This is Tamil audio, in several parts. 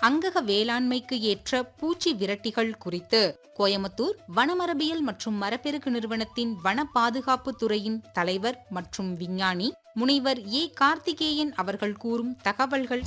அங்கக வேளாண்மைக்கு ஏற்ற பூச்சி விரட்டிகள் குறித்து கோயமுத்தூர் வனமரபியல் மற்றும் மரப்பெருகு நிறுவனத்தின் வன பாதுகாப்பு துறையின் தலைவர் மற்றும் விஞ்ஞானி முனைவர் ஏ கார்த்திகேயன் அவர்கள் கூறும் தகவல்கள்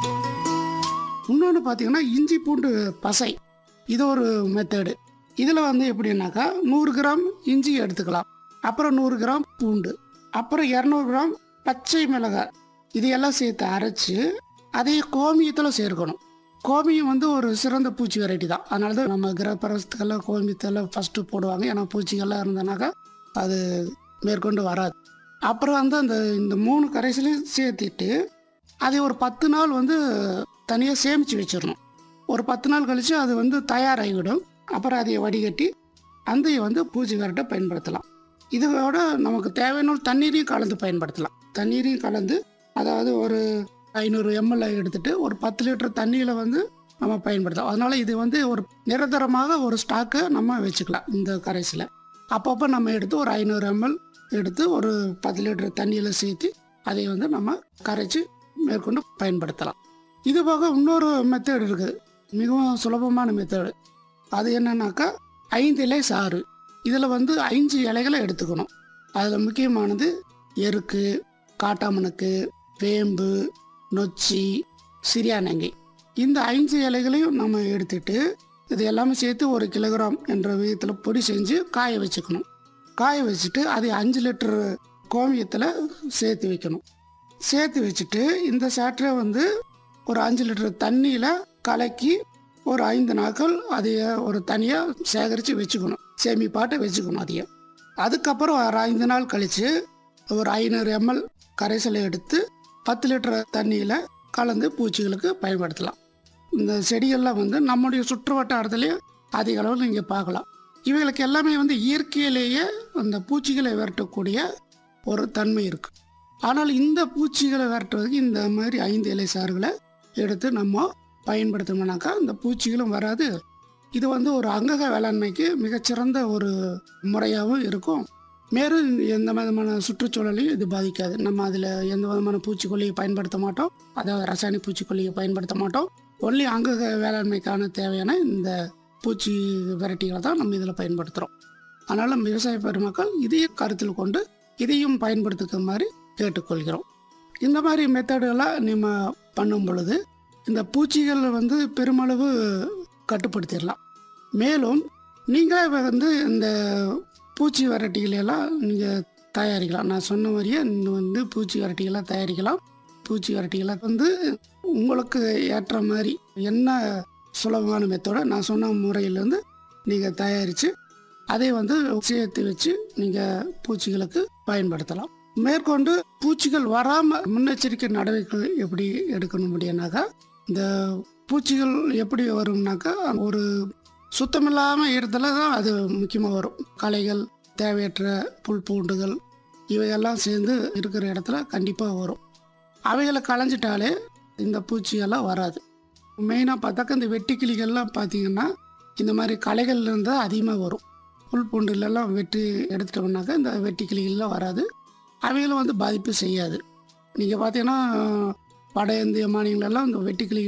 இன்னொன்று பார்த்தீங்கன்னா இஞ்சி பூண்டு பசை இது ஒரு மெத்தடு இதில் வந்து எப்படின்னாக்கா நூறு கிராம் இஞ்சி எடுத்துக்கலாம் அப்புறம் நூறு கிராம் பூண்டு அப்புறம் இரநூறு கிராம் பச்சை மிளகாய் இதையெல்லாம் சேர்த்து அரைச்சி அதை கோமியத்தில் சேர்க்கணும் கோமியம் வந்து ஒரு சிறந்த பூச்சி வெரைட்டி தான் அதனால தான் நம்ம கிரகப்பிரவசத்துக்கெல்லாம் கோமியத்தில் ஃபஸ்ட்டு போடுவாங்க ஏன்னா பூச்சிகள்லாம் இருந்தனாக்கா அது மேற்கொண்டு வராது அப்புறம் வந்து அந்த இந்த மூணு கரைசலையும் சேர்த்திட்டு அதை ஒரு பத்து நாள் வந்து தனியாக சேமித்து வச்சிடணும் ஒரு பத்து நாள் கழித்து அது வந்து தயாராகிவிடும் அப்புறம் அதை வடிகட்டி அந்த வந்து பூச்சி விரட்டை பயன்படுத்தலாம் இதோட நமக்கு தேவையான தண்ணீரையும் கலந்து பயன்படுத்தலாம் தண்ணீரையும் கலந்து அதாவது ஒரு ஐநூறு எம்எல் எடுத்துட்டு ஒரு பத்து லிட்டர் தண்ணியில் வந்து நம்ம பயன்படுத்தலாம் அதனால் இது வந்து ஒரு நிரந்தரமாக ஒரு ஸ்டாக்கை நம்ம வச்சுக்கலாம் இந்த கரைசலை அப்பப்போ நம்ம எடுத்து ஒரு ஐநூறு எம்எல் எடுத்து ஒரு பத்து லிட்டர் தண்ணியில் சேர்த்து அதை வந்து நம்ம கரைச்சி மேற்கொண்டு பயன்படுத்தலாம் இது போக இன்னொரு மெத்தட் இருக்குது மிகவும் சுலபமான மெத்தடு அது என்னன்னாக்கா ஐந்து இலை சாறு இதில் வந்து ஐந்து இலைகளை எடுத்துக்கணும் அதில் முக்கியமானது எருக்கு காட்டாமணக்கு வேம்பு நொச்சி சிரியானங்கை இந்த ஐந்து இலைகளையும் நம்ம எடுத்துட்டு இது எல்லாமே சேர்த்து ஒரு கிலோகிராம் என்ற விதத்தில் பொடி செஞ்சு காய வச்சுக்கணும் காய வச்சுட்டு அதை அஞ்சு லிட்டர் கோமியத்தில் சேர்த்து வைக்கணும் சேர்த்து வச்சுட்டு இந்த சாற்றை வந்து ஒரு அஞ்சு லிட்டர் தண்ணியில் கலக்கி ஒரு ஐந்து நாட்கள் அதைய ஒரு தனியாக சேகரித்து வச்சுக்கணும் சேமிப்பாட்டை வச்சுக்கணும் அதையும் அதுக்கப்புறம் ஒரு ஐந்து நாள் கழித்து ஒரு ஐநூறு எம்எல் கரைசலை எடுத்து பத்து லிட்டர் தண்ணியில் கலந்து பூச்சிகளுக்கு பயன்படுத்தலாம் இந்த செடிகள்லாம் வந்து நம்முடைய சுற்று வட்டாரத்துலேயே அதிக அளவில் நீங்கள் பார்க்கலாம் இவைகளுக்கு எல்லாமே வந்து இயற்கையிலேயே அந்த பூச்சிகளை விரட்டக்கூடிய ஒரு தன்மை இருக்குது ஆனால் இந்த பூச்சிகளை விரட்டுறதுக்கு இந்த மாதிரி ஐந்து இலை சாறுகளை எடுத்து நம்ம பயன்படுத்தணும்னாக்கா இந்த பூச்சிகளும் வராது இது வந்து ஒரு அங்கக வேளாண்மைக்கு மிகச்சிறந்த ஒரு முறையாகவும் இருக்கும் மேலும் எந்த விதமான சுற்றுச்சூழலையும் இது பாதிக்காது நம்ம அதில் எந்த விதமான பூச்சிக்கொல்லியை பயன்படுத்த மாட்டோம் அதாவது ரசாயன பூச்சிக்கொல்லியை பயன்படுத்த மாட்டோம் ஒன்லி அங்கக வேளாண்மைக்கான தேவையான இந்த பூச்சி வெரைட்டிகளை தான் நம்ம இதில் பயன்படுத்துகிறோம் அதனால் விவசாய பெருமக்கள் இதையும் கருத்தில் கொண்டு இதையும் பயன்படுத்துக்கிற மாதிரி கேட்டுக்கொள்கிறோம் இந்த மாதிரி மெத்தடுகளாக நம்ம பண்ணும் பொழுது இந்த பூச்சிகள் வந்து பெருமளவு கட்டுப்படுத்திடலாம் மேலும் நீங்களே வந்து இந்த பூச்சி வெரைட்டிகளை எல்லாம் நீங்கள் தயாரிக்கலாம் நான் சொன்ன மாதிரியே இந்த வந்து பூச்சி வெரைட்டிகளை தயாரிக்கலாம் பூச்சி வெரைட்டிகளை வந்து உங்களுக்கு ஏற்ற மாதிரி என்ன சுலபமான மெத்தோட நான் சொன்ன முறையிலேருந்து நீங்கள் தயாரித்து அதை வந்து சேர்த்து வச்சு நீங்கள் பூச்சிகளுக்கு பயன்படுத்தலாம் மேற்கொண்டு பூச்சிகள் வராமல் முன்னெச்சரிக்கை நடவடிக்கைகள் எப்படி எடுக்கணும் அப்படின்னாக்கா இந்த பூச்சிகள் எப்படி வரும்னாக்கா ஒரு சுத்தமில்லாமல் இடத்துல தான் அது முக்கியமாக வரும் களைகள் தேவையற்ற புல் பூண்டுகள் இவையெல்லாம் சேர்ந்து இருக்கிற இடத்துல கண்டிப்பாக வரும் அவைகளை களைஞ்சிட்டாலே இந்த பூச்சியெல்லாம் வராது மெயினாக பார்த்தாக்கா இந்த வெட்டுக்கிளிகள்லாம் பார்த்தீங்கன்னா இந்த மாதிரி களைகள் இருந்தால் அதிகமாக வரும் புல் பூண்டுலெல்லாம் வெட்டி எடுத்துட்டோம்னாக்கா இந்த வெட்டுக்கிளிகள்லாம் வராது அவைகளும் வந்து பாதிப்பு செய்யாது நீங்கள் பார்த்தீங்கன்னா வட இந்திய மாநிலங்களெல்லாம் இந்த வெட்டுக்கிளி